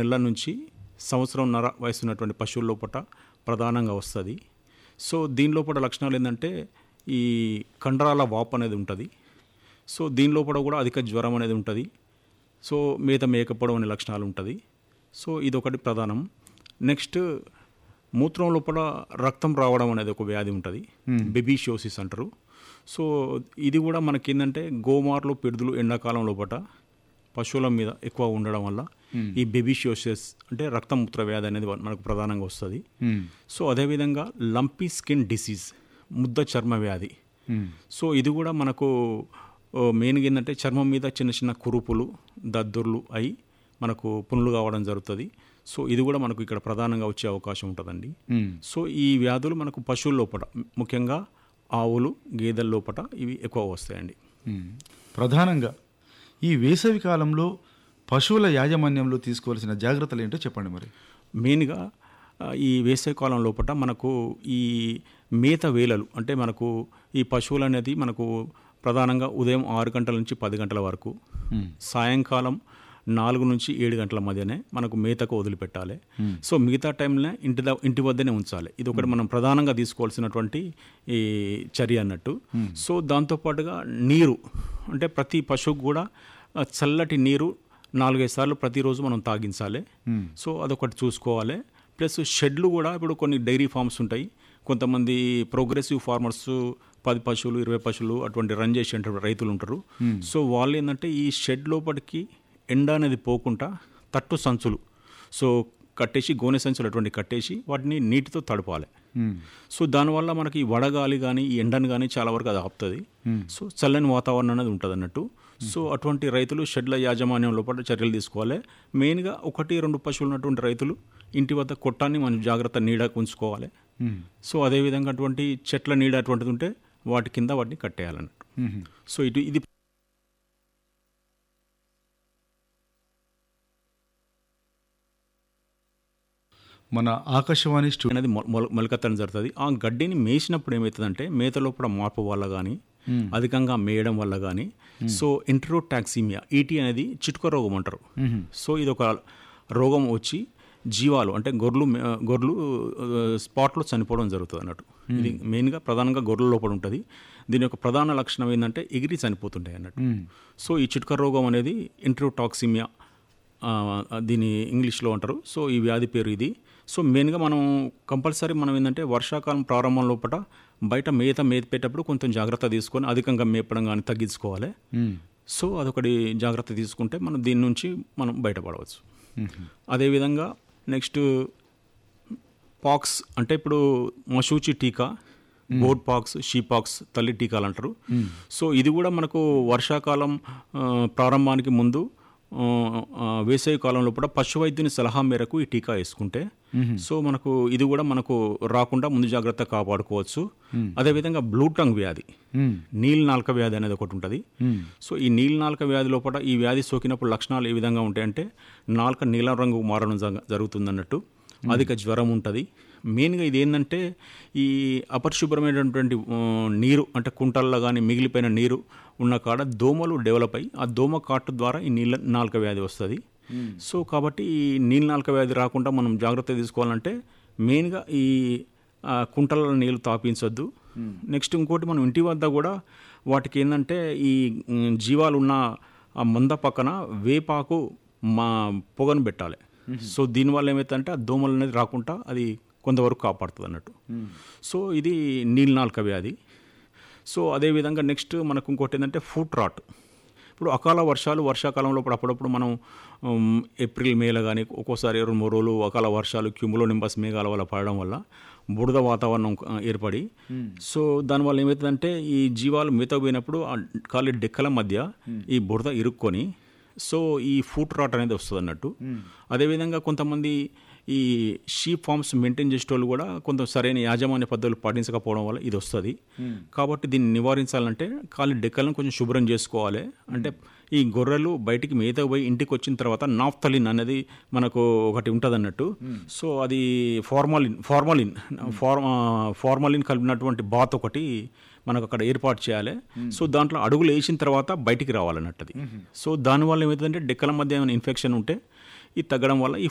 నెలల నుంచి సంవత్సరంన్నర వయసు ఉన్నటువంటి పశువుల లోపల ప్రధానంగా వస్తుంది సో దీని లోపల లక్షణాలు ఏంటంటే ఈ కండరాల వాపు అనేది ఉంటుంది సో దీని లోపల కూడా అధిక జ్వరం అనేది ఉంటుంది సో మేత మేకపోవడం అనే లక్షణాలు ఉంటుంది సో ఇది ఒకటి ప్రధానం నెక్స్ట్ మూత్రం లోపల రక్తం రావడం అనేది ఒక వ్యాధి ఉంటుంది బెబీషియోసిస్ అంటారు సో ఇది కూడా మనకి ఏంటంటే గోమార్లు పిడుదలు ఎండాకాలం లోపల పశువుల మీద ఎక్కువ ఉండడం వల్ల ఈ బెబీషియోసిస్ అంటే రక్తమూత్ర వ్యాధి అనేది మనకు ప్రధానంగా వస్తుంది సో అదేవిధంగా లంపీ స్కిన్ డిసీజ్ ముద్ద చర్మ వ్యాధి సో ఇది కూడా మనకు ఓ, మెయిన్గా ఏంటంటే చర్మం మీద చిన్న చిన్న కురుపులు దద్దుర్లు అయి మనకు పునులు కావడం జరుగుతుంది సో ఇది కూడా మనకు ఇక్కడ ప్రధానంగా వచ్చే అవకాశం ఉంటుందండి సో ఈ వ్యాధులు మనకు పశువుల లోపల ముఖ్యంగా ఆవులు గేదెల లోపల ఇవి ఎక్కువ వస్తాయండి ప్రధానంగా ఈ వేసవి కాలంలో పశువుల యాజమాన్యంలో తీసుకోవాల్సిన జాగ్రత్తలు ఏంటో చెప్పండి మరి మెయిన్గా ఆ, ఈ వేసవికాలం లోపల మనకు ఈ మేత వేలలు అంటే మనకు ఈ పశువులు అనేది మనకు ప్రధానంగా ఉదయం ఆరు గంటల నుంచి పది గంటల వరకు సాయంకాలం నాలుగు నుంచి ఏడు గంటల మధ్యనే మనకు మేతకు వదిలిపెట్టాలి సో మిగతా టైంలో ఇంటి ద- ఇంటి వద్దనే ఉంచాలి ఇది ఒకటి మనం ప్రధానంగా తీసుకోవాల్సినటువంటి ఈ చర్య అన్నట్టు సో దాంతోపాటుగా నీరు అంటే ప్రతి పశువుకు కూడా ఆ, చల్లటి నీరు నాలుగైదు సార్లు ప్రతిరోజు మనం తాగించాలి సో అదొకటి చూసుకోవాలి ప్లస్ షెడ్లు కూడా ఇప్పుడు కొన్ని డైరీ ఫార్మ్స్ ఉంటాయి కొంతమంది ప్రోగ్రెసివ్ ఫార్మర్స్ పది పశువులు ఇరవై పశువులు అటువంటి రన్ చేసేటువంటి రైతులు ఉంటారు సో వాళ్ళు ఏంటంటే ఈ షెడ్ లోపలికి ఎండ అనేది పోకుండా తట్టు సంచులు సో కట్టేసి గోనె సంచులు అటువంటి కట్టేసి వాటిని నీటితో తడపాలి సో దానివల్ల మనకి ఈ వడగాలి కానీ ఈ ఎండను కానీ చాలా వరకు అది ఆపుతుంది సో చల్లని వాతావరణం అనేది ఉంటుంది అన్నట్టు సో అటువంటి రైతులు షెడ్ల యాజమాన్యం లోపల చర్యలు తీసుకోవాలి మెయిన్గా ఒకటి రెండు పశువులు ఉన్నటువంటి రైతులు ఇంటి వద్ద కొట్టాన్ని మనం జాగ్రత్త నీడకు ఉంచుకోవాలి సో అదేవిధంగా అటువంటి చెట్ల నీడ అటువంటిది ఉంటే వాటి కింద వాటిని కట్టేయాలన్నట్టు సో ఇటు ఇది మన ఆకాశవాణి స్టూ అనేది మొ- మొల మొలకెత్తడం జరుగుతుంది ఆ గడ్డిని మేసినప్పుడు ఏమవుతుందంటే మేత లోపల మార్పు వల్ల కానీ అధికంగా మేయడం వల్ల కానీ సో ఎంట్రోటాక్సిమియా ఈటీ అనేది చిటుక రోగం అంటారు సో ఇది ఒక రోగం వచ్చి జీవాలు అంటే గొర్రెలు మే- గొర్రెలు ఆ, స్పాట్లో చనిపోవడం జరుగుతుంది అన్నట్టు ఇది మెయిన్గా ప్రధానంగా గొర్రెల లోపల ఉంటుంది దీని యొక్క ప్రధాన లక్షణం ఏంటంటే ఎగిరి చనిపోతుంటాయి అన్నట్టు సో ఈ చిటుక రోగం అనేది ఎంట్రోటాక్సిమియా ఆ, దీని ఇంగ్లీష్లో అంటారు సో ఈ వ్యాధి పేరు ఇది సో మెయిన్గా మనం కంపల్సరీ మనం ఏంటంటే వర్షాకాలం ప్రారంభం లోపల బయట మేత మేపేటప్పుడు కొంచెం జాగ్రత్త తీసుకొని అధికంగా మేపడం కానీ తగ్గించుకోవాలి సో అదొకటి జాగ్రత్త తీసుకుంటే మనం దీని నుంచి మనం బయటపడవచ్చు అదేవిధంగా నెక్స్ట్ పాక్స్ అంటే ఇప్పుడు మషూచి టీకా గోడ్ పాక్స్ షీ పాక్స్ తల్లి టీకాలు అంటారు సో ఇది కూడా మనకు వర్షాకాలం ఆ, ప్రారంభానికి ముందు ఆ, ఆ, వేసవి కాలంలో కూడా పశు వైద్యుని సలహా మేరకు ఈ టీకా వేసుకుంటే సో మనకు ఇది కూడా మనకు రాకుండా ముందు జాగ్రత్త కాపాడుకోవచ్చు అదేవిధంగా బ్లూ టంగ్ వ్యాధి నీల్ నాల్క వ్యాధి అనేది ఒకటి ఉంటుంది సో ఈ నీల్ నాల్క వ్యాధి లోపల ఈ వ్యాధి సోకినప్పుడు లక్షణాలు ఏ విధంగా ఉంటాయంటే నాల్క నీలం రంగు మారడం జరగ- జరుగుతుందన్నట్టు అధిక జ్వరం ఉంటుంది మెయిన్గా ఇది ఏంటంటే ఈ అపరిశుభ్రమైనటువంటి ఆ, నీరు అంటే కుంటల్లో కానీ మిగిలిపోయిన నీరు ఉన్న కాడ దోమలు డెవలప్ అయ్యి ఆ దోమ కాటు ద్వారా ఈ నీళ్ళ నాలుక వ్యాధి వస్తుంది సో కాబట్టి ఈ నీళ్ళ నాలుక వ్యాధి రాకుండా మనం జాగ్రత్త తీసుకోవాలంటే మెయిన్గా ఈ ఆ, కుంటలలో నీళ్ళు తాపించొద్దు నెక్స్ట్ ఇంకోటి మనం ఇంటి వద్ద కూడా వాటికి ఏంటంటే ఈ ఉమ్, జీవాలు ఉన్న ఆ మంద పక్కన వేపాకు మా పొగను పెట్టాలి సో దీనివల్ల ఏమవుతుందంటే ఆ దోమలు అనేది రాకుండా అది కొంతవరకు కాపాడుతుంది అన్నట్టు సో ఇది నీలినాల్క వ్యాధి సో అదేవిధంగా నెక్స్ట్ మనకు ఇంకోటి ఏంటంటే ఫుట్ రాట్ ఇప్పుడు అకాల వర్షాలు వర్షాకాలంలో ఇప్పుడు అప్పుడప్పుడు మనం ఉమ్, ఏప్రిల్ మేలో కానీ ఒక్కోసారి రెండు మూడు రోజులు అకాల వర్షాలు క్యూములో నింబస్ మేఘాల వల్ల పడడం వల్ల బురద వాతావరణం ఆ, ఏర్పడి సో దానివల్ల ఏమవుతుందంటే ఈ జీవాలు మిగతా పోయినప్పుడు ఆ కాలి డెక్కల మధ్య ఈ బురద ఇరుక్కొని సో ఈ ఫుట్ రాట్ అనేది వస్తుంది అన్నట్టు అదేవిధంగా కొంతమంది ఈ షీప్ ఫార్మ్స్ మెయింటైన్ చేసేటోళ్ళు కూడా కొంత సరైన యాజమాన్య పద్ధతులు పాటించకపోవడం వల్ల ఇది వస్తుంది కాబట్టి దీన్ని నివారించాలంటే కాలి డెక్కలను కొంచెం శుభ్రం చేసుకోవాలి అంటే ఈ గొర్రెలు బయటికి మేత పోయి ఇంటికి వచ్చిన తర్వాత నాఫ్తలిన్ అనేది మనకు ఒకటి ఉంటుంది అన్నట్టు సో అది ఫార్మాలిన్ ఫార్మాలిన్ ఫార్ ఫార్మాలిన్ కలిపినటువంటి బాత్ ఒకటి మనకు అక్కడ ఏర్పాటు చేయాలి సో దాంట్లో అడుగులు వేసిన తర్వాత బయటికి రావాలన్నట్టు అది సో దానివల్ల ఏమవుతుందంటే డెక్కల మధ్య ఏమైనా ఇన్ఫెక్షన్ ఉంటే ఇది తగ్గడం వల్ల ఈ